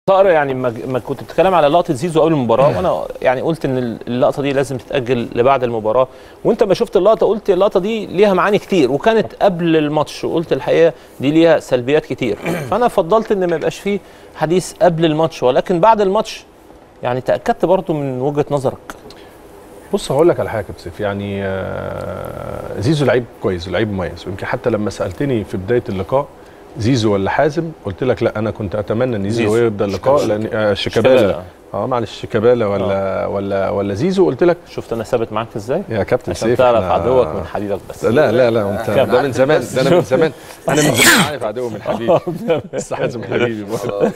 طاهر يعني ما ما كنت بتتكلم على لقطه زيزو قبل المباراه وانا يعني قلت ان اللقطه دي لازم تتاجل لبعد المباراه وانت ما شفت اللقطه قلت اللقطه دي ليها معاني كتير وكانت قبل الماتش وقلت الحقيقه دي ليها سلبيات كتير فانا فضلت ان ما يبقاش فيه حديث قبل الماتش ولكن بعد الماتش يعني تاكدت برضو من وجهه نظرك بص هقول لك على حاجه يا كابتن سيف يعني آه، زيزو لعيب كويس لعيب مميز ويمكن حتى لما سالتني في بدايه اللقاء زيزو ولا حازم قلت لك لا انا كنت اتمنى ان زيزو زيزو. هو يبدا اللقاء لان آه، شيكابالا شيكابالا. اه معلش شيكابالا ولا ولا ولا زيزو قلت لك شفت انا ثابت معاك ازاي يا كابتن عشان سيف تعرف إحنا- عدوك من حبيبك بس لا لا لا انت كان ده من زمان ده انا من زمان انا من زمان عارف عدو من حبيبي بس حازم حبيبي برضه.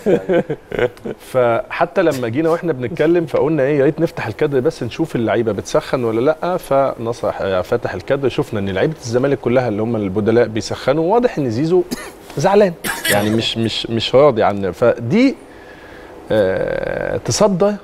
فحتى لما جينا واحنا بنتكلم فقلنا ايه يا ريت نفتح الكادر بس نشوف اللعيبه بتسخن ولا لا فنصح فتح الكادر شفنا ان لعيبه الزمالك كلها اللي هم البدلاء بيسخنوا واضح ان زيزو زعلان يعني مش مش مش راضي عن فدي آه تصدى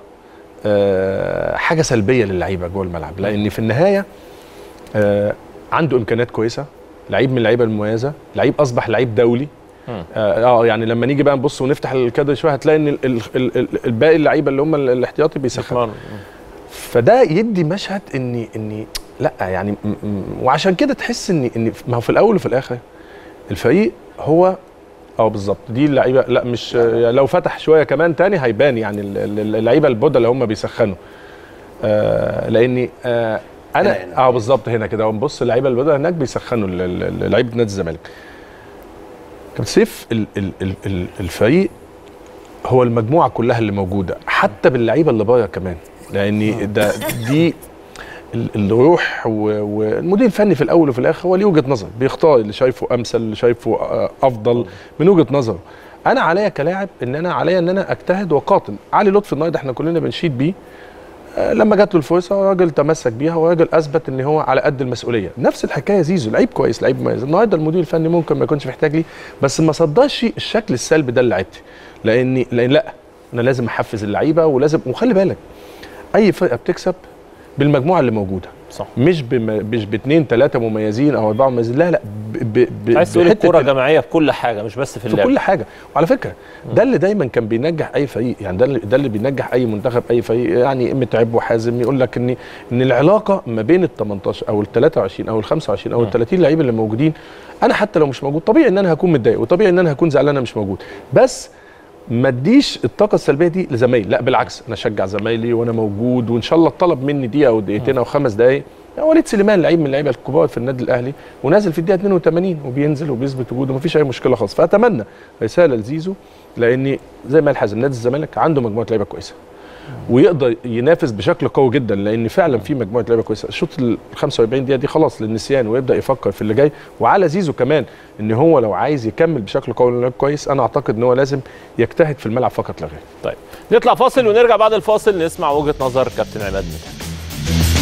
آه حاجه سلبيه للعيبه جوه الملعب لان في النهايه آه عنده امكانيات كويسه لعيب من اللعيبه المميزه لعيب اصبح لعيب دولي مم. اه آه، يعني لما نيجي بقى نبص ونفتح الكادر شويه هتلاقي ان ال- ال- ال- ال- الباقي اللعيبه اللي هم ال- الاحتياطي بيسخنوا بيتمرن. فده يدي مشهد ان ان لا يعني م- م- وعشان كده تحس ان ان ما هو في الاول وفي الاخر الفريق هو اه بالظبط دي اللعيبه لا مش يعني لو فتح شويه كمان تاني هيبان يعني ال- ال- اللعيبه البودة اللي هم بيسخنوا آه لاني آه هنا انا هنا. اه بالظبط هنا كده ونبص اللعيبه البودة هناك بيسخنوا ال- ال- ال- لعيبه نادي الزمالك كابتن سيف ال- ال- ال- ال- الفريق هو المجموعه كلها اللي موجوده حتى باللعيبه اللي بره كمان لان ده دي ال- الروح و- والمدير الفني في الاول وفي الاخر هو ليه وجهه نظر بيختار اللي شايفه امثل اللي شايفه آه، افضل من وجهه نظره انا عليا كلاعب ان انا عليا ان انا اجتهد واقاتل علي لطفي النهارده احنا كلنا بنشيد بيه آه، لما جات له الفرصه راجل تمسك بيها وراجل اثبت ان هو على قد المسؤوليه نفس الحكايه زيزو لعيب كويس لعيب مميز النهارده المدير الفني ممكن ما يكونش محتاج لي بس ما صدرش الشكل السلبي ده لعيبتي لاني لان لا انا لازم احفز اللعيبه ولازم وخلي بالك اي فرقه بتكسب بالمجموعه اللي موجوده صح مش بم... مش باثنين ثلاثه مميزين او اربعه مميزين لا لا ب... ب... ب... عايز تقول بحتة الكوره ال- جماعيه في كل حاجه مش بس في في اللعب كل حاجه وعلى فكره ده اللي دايما كان بينجح اي فريق يعني ده اللي, ده اللي بينجح اي منتخب اي فريق يعني متعب وحازم يقول لك ان ان العلاقه ما بين ال 18 او ال 23 او ال 25 او ال 30 لعيب اللي موجودين انا حتى لو مش موجود طبيعي ان انا هكون متضايق وطبيعي ان انا هكون زعلان انا مش موجود بس ما اديش الطاقه السلبيه دي لزمايلي لا بالعكس انا اشجع زمايلي وانا موجود وان شاء الله طلب مني دقيقه او دقيقتين او خمس دقائق وليد سليمان لعيب من اللعيبه الكبار في النادي الاهلي ونازل في الدقيقه 82 وبينزل وبيثبت وجوده مفيش اي مشكله خالص فاتمنى رساله لزيزو لان زي ما قال حازم نادي الزمالك عنده مجموعه لعيبه كويسه ويقدر ينافس بشكل قوي جدا لان فعلا في مجموعه لعيبه كويسه الشوط ال 45 دقيقه دي خلاص للنسيان ويبدا يفكر في اللي جاي وعلى زيزو كمان ان هو لو عايز يكمل بشكل قوي ولعب كويس انا اعتقد ان هو لازم يجتهد في الملعب فقط لا غير طيب نطلع فاصل ونرجع بعد الفاصل نسمع وجهه نظر كابتن عماد متعب